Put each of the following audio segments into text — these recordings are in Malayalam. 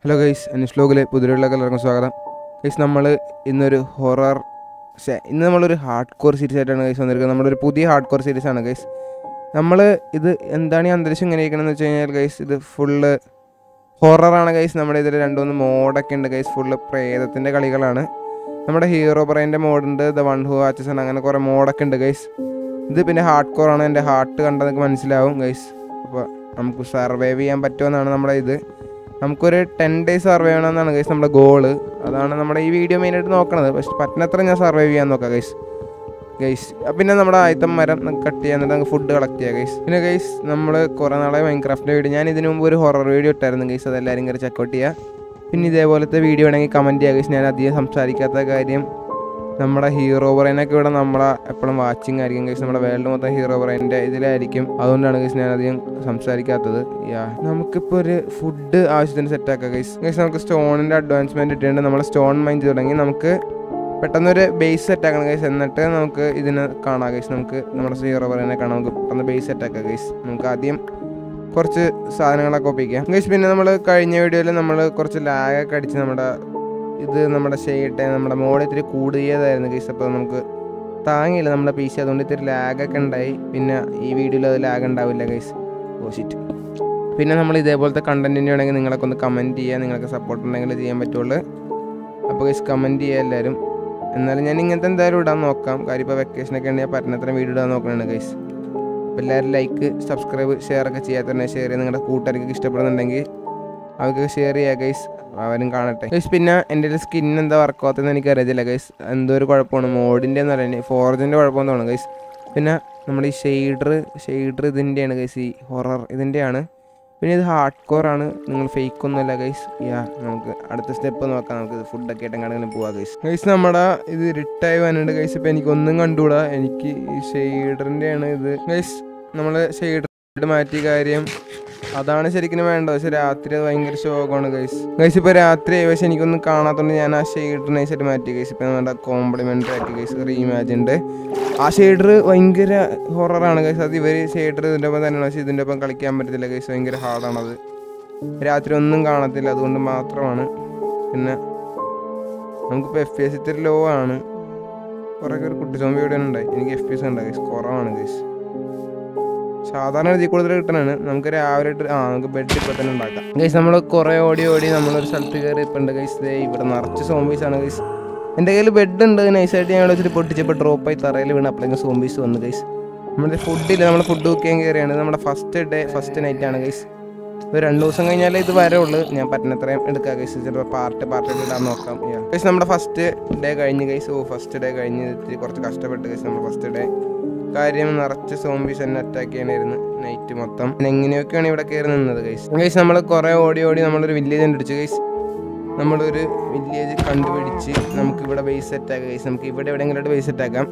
ഹലോ ഗൈസ് അനീഷ് വ്ലോഗിലെ പുതിയയിലേക്ക് എല്ലാവർക്കും സ്വാഗതം ഗൈസ് നമ്മൾ ഇന്നൊരു ഹൊറർ ശേ ഇന്ന് നമ്മളൊരു ഹാർഡ് കോർ സീരീസ് ആയിട്ടാണ് ഗൈസ് വന്നിരിക്കുന്നത് നമ്മളൊരു പുതിയ ഹാർഡ് കോർ സീരീസ് ആണ് ഗൈസ് നമ്മൾ ഇത് എന്താണ് ഈ അന്തരീക്ഷം ഇങ്ങനെ ഇരിക്കണമെന്ന് വെച്ച് കഴിഞ്ഞാൽ ഗൈസ് ഇത് ഫുള്ള് ഹൊററാണ് ഗൈസ് നമ്മുടെ ഇതിൽ രണ്ടുമൂന്ന് മോഡൊക്കെ ഉണ്ട് ഗൈസ് ഫുള്ള് പ്രേതത്തിൻ്റെ കളികളാണ് നമ്മുടെ ഹീറോ ബ്രെയിൻ്റെ മോഡുണ്ട് ദ വൺ ഹു വാച്ചസ് ആണ് അങ്ങനെ കുറേ മോഡൊക്കെ ഉണ്ട് ഗൈസ് ഇത് പിന്നെ ഹാർഡ് കോർ ആണ് എൻ്റെ ഹാർട്ട് കണ്ടാൽ നിങ്ങൾക്ക് മനസ്സിലാവും ഗൈസ് അപ്പോൾ നമുക്ക് സർവൈവ് ചെയ്യാൻ പറ്റുമെന്നാണ് നമ്മുടെ ഇത് നമുക്കൊരു ടെൻ ഡേയ്സ് സർവൈവ് ചെയ്യണമെന്നാണ് ഗൈസ് നമ്മുടെ ഗോള് അതാണ് നമ്മുടെ ഈ വീഡിയോ മെയിനായിട്ട് നോക്കണത് പക്ഷെ പറ്റുന്നത്ര ഞാൻ സർവൈവ് ചെയ്യാൻ നോക്കാം ഗൈസ് ഗൈസ് പിന്നെ നമ്മുടെ ആദ്യത്തെ മരം കട്ട് ചെയ്യാൻ എന്നിട്ട് നമുക്ക് ഫുഡ് കളക്ട് ചെയ്യാം ഗൈസ് പിന്നെ ഗൈസ് നമ്മൾ കുറേ നാളെ മൈൻക്രാഫ്റ്റിൻ്റെ വീഡിയോ ഞാൻ ഇതിനു മുമ്പ് ഒരു ഹൊറർ വീഡിയോ ഇട്ടായിരുന്നു ഗൈസ് അതെല്ലാവരും കയറി ചെക്കൗട്ട് ചെയ്യുക പിന്നെ ഇതേപോലത്തെ വീഡിയോ വേണമെങ്കിൽ കമൻറ്റ് ചെയ്യുക ഗൈസ് ഞാൻ അധികം സംസാരിക്കാത്ത കാര്യം നമ്മുടെ ഹീറോ ബ്രെയിനൊക്കെ ഇവിടെ നമ്മളെ എപ്പോഴും വാച്ചിങ് ആയിരിക്കും ഗൈസ് നമ്മുടെ വേൾഡ് മൊത്തം ഹീറോ ബ്രെയിൻ്റെ ഇതിലായിരിക്കും അതുകൊണ്ടാണ് ഗൈസ് ഞാൻ അധികം സംസാരിക്കാത്തത് യാ നമുക്കിപ്പോൾ ഒരു ഫുഡ് ആവശ്യത്തിന് സെറ്റാക്കാം ഗൈസ് ഗൈസ് നമുക്ക് സ്റ്റോണിൻ്റെ അഡ്വാൻസ്മെൻറ്റ് ഇട്ടിട്ടുണ്ട് നമ്മൾ സ്റ്റോൺ മൈൻ ചെയ്ത് തുടങ്ങി നമുക്ക് പെട്ടെന്നൊരു ബേസ് സെറ്റ് ആക്കണം ഗൈസ് എന്നിട്ട് നമുക്ക് ഇതിനെ കാണാം ഗൈസ് നമുക്ക് നമ്മുടെ ഹീറോ ബ്രെയിനെ കാണാം നമുക്ക് പെട്ടെന്ന് ബേസ് സെറ്റ് ആക്കാം ഗൈസ് നമുക്ക് ആദ്യം കുറച്ച് സാധനങ്ങളൊക്കെ ഒപ്പിക്കാം ഗൈസ് പിന്നെ നമ്മൾ കഴിഞ്ഞ വീഡിയോയിൽ നമ്മൾ കുറച്ച് ലാഗൊക്കെ അടിച്ച് നമ്മുടെ ഇത് നമ്മുടെ ഷെയ്ട്ട് നമ്മുടെ മോഡ് ഇത്തിരി കൂടിയതായിരുന്നു ഗൈസ് അപ്പോൾ നമുക്ക് താങ്ങിയില്ല നമ്മുടെ പി സി അതുകൊണ്ട് ഇത്തിരി ലാഗൊക്കെ ഉണ്ടായി പിന്നെ ഈ വീഡിയോയിൽ അത് ലാഗ് ഉണ്ടാവില്ല ഗൈസ് ഓഷിറ്റ് പിന്നെ നമ്മൾ ഇതേപോലത്തെ കണ്ടൻറ്റിന് വേണമെങ്കിൽ നിങ്ങളൊക്കെ ഒന്ന് കമൻറ്റ് ചെയ്യുക നിങ്ങൾക്ക് സപ്പോർട്ട് ഉണ്ടെങ്കിൽ ചെയ്യാൻ പറ്റുള്ളൂ അപ്പോൾ ഗൈസ് കമൻറ്റ് ചെയ്യുക എല്ലാവരും എന്നാലും ഞാൻ ഇങ്ങനത്തെ എന്തായാലും ഇടാൻ നോക്കാം കാര്യം ഇപ്പോൾ വെക്കേഷനൊക്കെ ഉണ്ടെങ്കിൽ പറ്റുന്നത്ര വീഡിയോ ഇടാൻ നോക്കണതാണ് ഗൈസ് അപ്പോൾ എല്ലാവരും ലൈക്ക് സബ്സ്ക്രൈബ് ഷെയർ ഒക്കെ ചെയ്യാത്തന്നെ ഷെയർ ചെയ്ത് നിങ്ങളുടെ കൂട്ടുകാർക്ക് ഇഷ്ടപ്പെടുന്നുണ്ടെങ്കിൽ അവർക്ക് ഷെയർ ചെയ്യുക ഗൈസ് അവരും കാണട്ടെ ഗൈസ് പിന്നെ എൻ്റെ സ്കിൻ എന്താ വർക്കാകത്തെന്ന് എനിക്ക് അറിയത്തില്ല ഗൈസ് എന്തോ ഒരു കുഴപ്പമാണ് മോഡിൻ്റെ എന്ന് പറയുന്നത് ഫോർജിൻ്റെ കുഴപ്പമെന്ന് തോന്നുന്നു ഗൈസ് പിന്നെ നമ്മുടെ ഈ ഷെയ്ഡർ ഷെയ്ഡർ ഇതിൻ്റെയാണ് ഗൈസ് ഈ ഹൊറർ ഇതിൻ്റെയാണ് പിന്നെ ഇത് ഹാർഡ് കോർ ആണ് നിങ്ങൾ ഫേക്ക് ഒന്നുമല്ല ഗൈസ് യാ നമുക്ക് അടുത്ത സ്റ്റെപ്പ് നോക്കാം നമുക്ക് ഇത് ഫുഡൊക്കെ ആയിട്ട് എങ്ങനെ പോവാം ഗൈസ് ഗൈസ് നമ്മുടെ ഇത് റിട്ടായി വന്നിട്ടുണ്ട് ഗൈസ് ഇപ്പം എനിക്കൊന്നും കണ്ടുകൂടാ എനിക്ക് ഈ ഷെയ്ഡറിൻ്റെയാണ് ഇത് ഗൈസ് നമ്മൾ ഷെയ്ഡർ മാറ്റിയ കാര്യം അതാണ് ശരിക്കും വേണ്ടത് പക്ഷെ രാത്രി അത് ഭയങ്കര ശോകമാണ് ഗൈസ് ഗൈസ് ഇപ്പോൾ രാത്രി ആയി പക്ഷെ എനിക്കൊന്നും കാണാത്തതുകൊണ്ട് ഞാൻ ആ ഷെയ്ഡർ നൈസായിട്ട് മാറ്റി ഗൈസ് ഇപ്പം നമ്മുടെ കോംപ്ലിമെൻ്ററി ആക്കി ഗൈസ് റീഇമാജിൻ്റെ ആ ഷെയ്ഡർ ഭയങ്കര ഹൊററാണ് ഗൈസ് അത് ഇവർ ഷെയ്ഡർ ഇതിൻ്റെ ഒപ്പം തന്നെയാണ് പക്ഷേ ഇതിൻ്റെ ഒപ്പം കളിക്കാൻ പറ്റത്തില്ല ഗൈസ് ഭയങ്കര ഹാർഡാണത് രാത്രി ഒന്നും കാണത്തില്ല അതുകൊണ്ട് മാത്രമാണ് പിന്നെ നമുക്കിപ്പോൾ എഫ് പി എസ് ഇത്തിരി ലോ ആണ് കുറേ ഒരു കുട്ടി സോമ്പി ഇവിടെ ഉണ്ടായി എനിക്ക് എഫ് പി എസ് ഉണ്ടായി ഗൈസ് കുറവാണ് ഗൈസ് സാധാരണ ഇതിൽ കൂടുതൽ കിട്ടണാണ് നമുക്ക് രാവിലെ ഇട്ട് ആ നമുക്ക് ബെഡ് ഇപ്പം തന്നെ ഉണ്ടാക്കാം ഗൈസ് നമ്മൾ കുറേ ഓടി ഓടി നമ്മളൊരു സ്ഥലത്ത് കയറി ഇപ്പം ഉണ്ട് ഗൈസ് ദേ ഇവിടെ നിറച്ച് സോംബീസ് ആണ് ഗൈസ് എൻ്റെ കയ്യിൽ ബെഡ് ഉണ്ട് നൈസായിട്ട് ഞാൻ വെച്ചിട്ട് പൊട്ടിച്ചപ്പോൾ ഡ്രോപ്പായി തറയിൽ വീണ് അപ്പോഴേക്കും സോംബീസ് വന്നു ഗൈസ് നമ്മുടെ ഫുഡില്ല നമ്മൾ ഫുഡ് കുക്ക് ചെയ്യാൻ കയറിയാണ് നമ്മുടെ ഫസ്റ്റ് ഡേ ഫസ്റ്റ് നൈറ്റ് ആണ് ഗൈസ് ഒരു രണ്ട് ദിവസം കഴിഞ്ഞാലേ ഇത് വരവുള്ളൂ ഞാൻ പറ്റുന്നത്രയും എടുക്കാം ഗൈസ് ചിലപ്പോൾ പാർട്ട് പാർട്ടായിട്ട് ഇടാൻ നോക്കാം ഗൈസ് നമ്മുടെ ഫസ്റ്റ് ഡേ കഴിഞ്ഞ് ഗൈസ് ഓ ഫസ്റ്റ് ഡേ കഴിഞ്ഞ് ഇത്തിരി കുറച്ച് കഷ്ടപ്പെട്ട് ഗൈസ് നമ്മുടെ ഫസ്റ്റ് ഡേ കാര്യം നിറച്ച് സോംബീസ് എന്നെ അറ്റാക്ക് ചെയ്യണമായിരുന്നു നൈറ്റ് മൊത്തം പിന്നെ എങ്ങനെയൊക്കെയാണ് ഇവിടെ കയറി നിന്നത് ഗൈസ് ഗൈസ് നമ്മൾ കുറേ ഓടി ഓടി നമ്മളൊരു വില്ലേജ് കണ്ടുപിടിച്ചു ഗൈസ് നമ്മളൊരു വില്ലേജ് കണ്ടുപിടിച്ച് നമുക്ക് ഇവിടെ ബേസ് സെറ്റാക്കാം ഗൈസ് നമുക്ക് ഇവിടെ എവിടെയെങ്കിലും ബേസ് സെറ്റാക്കാം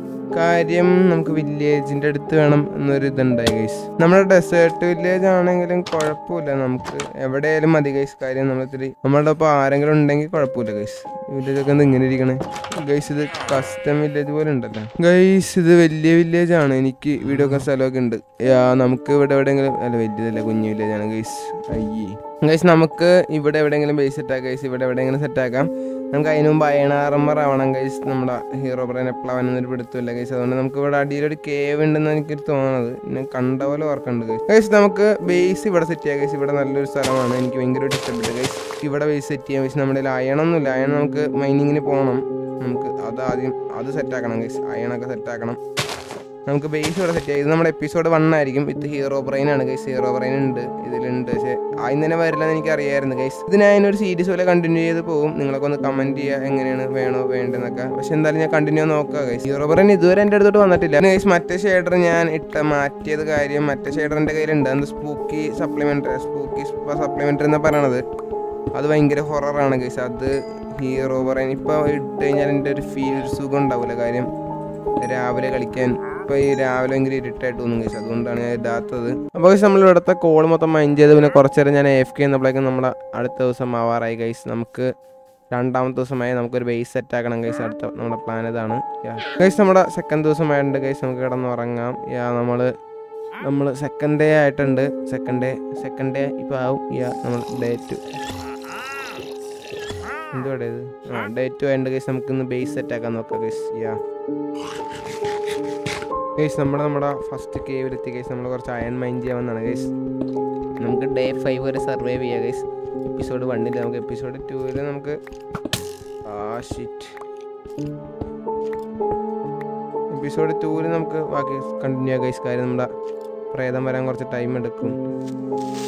കാര്യം നമുക്ക് വില്ലേജിൻ്റെ അടുത്ത് വേണം എന്നൊരു ഇതുണ്ടായി ഗൈസ് നമ്മുടെ ഡെസേർട്ട് വില്ലേജ് ആണെങ്കിലും കുഴപ്പമില്ല നമുക്ക് എവിടെയായാലും മതി ഗൈസ് കാര്യം നമ്മളിത്തിരി നമ്മളുടെ ഒപ്പം ആരെങ്കിലും ഉണ്ടെങ്കിൽ കുഴപ്പമില്ല ഗൈസ് വില്ലേജൊക്കെ എന്ത് ഇങ്ങനെ ഇരിക്കണേ ഗൈസ് ഇത് കസ്റ്റം വില്ലേജ് പോലെ ഉണ്ടല്ലോ ഗൈസ് ഇത് വലിയ വില്ലേജ് ആണ് എനിക്ക് വീഡിയോ ഒക്കെ സ്ഥലമൊക്കെ ഉണ്ട് യാ നമുക്ക് ഇവിടെ എവിടെയെങ്കിലും അല്ല വലിയതല്ല കുഞ്ഞു വില്ലേജ് ആണ് ഗൈസ് അയ്യേ ഗൈസ് നമുക്ക് ഇവിടെ എവിടെയെങ്കിലും ബേസ് സെറ്റാക്കാം ഗൈസ് ഇവിടെ എവിടെയെങ്കിലും സെറ്റാക്കാം നമുക്ക് അതിന് മുമ്പ് അയൺ ആർമർ ആവണം ഗൈസ് നമ്മുടെ ഹീറോ ബ്രെയിൻ എപ്പോഴും അവനൊരു പിടുത്തമില്ല ഗൈസ് അതുകൊണ്ട് നമുക്ക് ഇവിടെ അടിയിലൊരു കേവ് ഉണ്ടെന്ന് എനിക്ക് തോന്നുന്നത് പിന്നെ കണ്ട പോലെ ഓർക്കുന്നുണ്ട് ഗൈസ് ഗൈസ് നമുക്ക് ബേസ് ഇവിടെ സെറ്റ് ചെയ്യാം ഗൈസ് ഇവിടെ നല്ലൊരു സ്ഥലമാണ് എനിക്ക് ഭയങ്കരമായിട്ട് ഇഷ്ടപ്പെട്ടു ഗൈസ് ഇവിടെ ബേസ് സെറ്റ് ചെയ്യാം ഗൈസ് നമ്മുടെ കയ്യിൽ അയണൊന്നുമില്ല അയൺ നമുക്ക് മൈനിങ്ങിന് പോകണം നമുക്ക് അത് ആദ്യം അത് സെറ്റാക്കണം ഗൈസ് അയണൊക്കെ സെറ്റാക്കണം നമുക്ക് ബേസ് ഇവിടെ സെറ്റ് ചെയ്യാം ഇത് നമ്മുടെ എപ്പിസോഡ് വൺ ആയിരിക്കും ഇത് ഹീറോ ബ്രെയിൻ ആണ് ഗൈസ് ഹീറോ ബ്രെയിൻ ഉണ്ട് ഇതിലുണ്ട് പക്ഷേ ആദ്യം തന്നെ വരില്ലെന്ന് എനിക്ക് അറിയായിരുന്നു ഗൈസ് ഇത് ഞാൻ അതിനൊരു സീരീസ് പോലെ കണ്ടിന്യൂ ചെയ്ത് പോകും നിങ്ങളൊക്കെ ഒന്ന് കമന്റ് ചെയ്യുക എങ്ങനെയാണ് വേണോ വേണ്ടെന്നൊക്കെ പക്ഷെ എന്തായാലും ഞാൻ കണ്ടിന്യൂ നോക്കുക ഗൈസ് ഹീറോ ബ്രെയിൻ ഇതുവരെ എൻ്റെ അടുത്തോട്ട് വന്നിട്ടില്ല ഗൈസ് മറ്റേ ഷെയ്ഡർ ഞാൻ ഇട്ട മാറ്റിയത് കാര്യം മറ്റേ ഷെയ്ഡർ എൻ്റെ കയ്യിലുണ്ട് അത് സ്പൂക്കി സപ്ലിമെൻ്ററി സ്പൂക്കി സപ്ലിമെൻ്ററി എന്ന് പറയണത് അത് ഭയങ്കര ഹൊററാണ് ഗൈസ് അത് ഹീറോ ബ്രെയിൻ ഇപ്പോൾ ഇട്ട് കഴിഞ്ഞാൽ എൻ്റെ ഒരു ഫീൽ ഒരു സുഖം ഉണ്ടാവില്ല കാര്യം രാവിലെ കളിക്കാൻ ഇപ്പൊ ഈ രാവിലെ ഭയങ്കര ഇരുട്ടായിട്ട് തോന്നും ഗൈസ് അതുകൊണ്ടാണ് ഞാൻ ഇടാത്തത് അപ്പോൾ ഗൈസ് നമ്മൾ ഇവിടുത്തെ കോൾ മൊത്തം മൈൻഡ് ചെയ്ത് പിന്നെ കുറച്ച് നേരം ഞാൻ എഫ് കെ എന്നപ്പോഴേക്കും നമ്മുടെ അടുത്ത ദിവസം ആവാറായി ഗൈസ് നമുക്ക് രണ്ടാമത്തെ ദിവസമായി നമുക്കൊരു ബേസ് സെറ്റ് ആക്കണം ഗൈസ് അടുത്ത നമ്മുടെ പ്ലാൻ ഇതാണ് ഗൈസ് നമ്മുടെ സെക്കൻഡ് ദിവസമായിട്ടുണ്ട് ഗൈസ് നമുക്ക് കിടന്നുറങ്ങാം യാ നമ്മൾ നമ്മൾ സെക്കൻഡ് ഡേ ആയിട്ടുണ്ട് സെക്കൻഡ് ഡേ സെക്കൻഡ് ഡേ ഇപ്പോൾ ആവും യാ നമ്മൾ ഡേ ടു എന്തുവാടെ ഇത് ആ ഡേ ടു ആയിട്ട് കേസ് നമുക്ക് ഇന്ന് ബേസ് സെറ്റ് ആക്കാൻ നോക്കാം കേസ് യാ കേസ് നമ്മുടെ നമ്മുടെ ഫസ്റ്റ് കേവിലെത്തി കേസ് നമ്മൾ കുറച്ച് അയൺ മൈൻഡ് ചെയ്യാമെന്നാണ് കേസ് നമുക്ക് ഡേ ഫൈവ് വരെ സർവൈവ് ചെയ്യാം കേസ് എപ്പിസോഡ് വണ്ണിൽ നമുക്ക് എപ്പിസോഡ് ടൂവിൽ നമുക്ക് ആ ഷിറ്റ് എപ്പിസോഡ് ടൂവിൽ നമുക്ക് ബാക്കി കണ്ടിന്യൂ ചെയ്യാം ഗൈസ് കാര്യം നമ്മുടെ പ്രേതം വരാൻ കുറച്ച് ടൈം എടുക്കും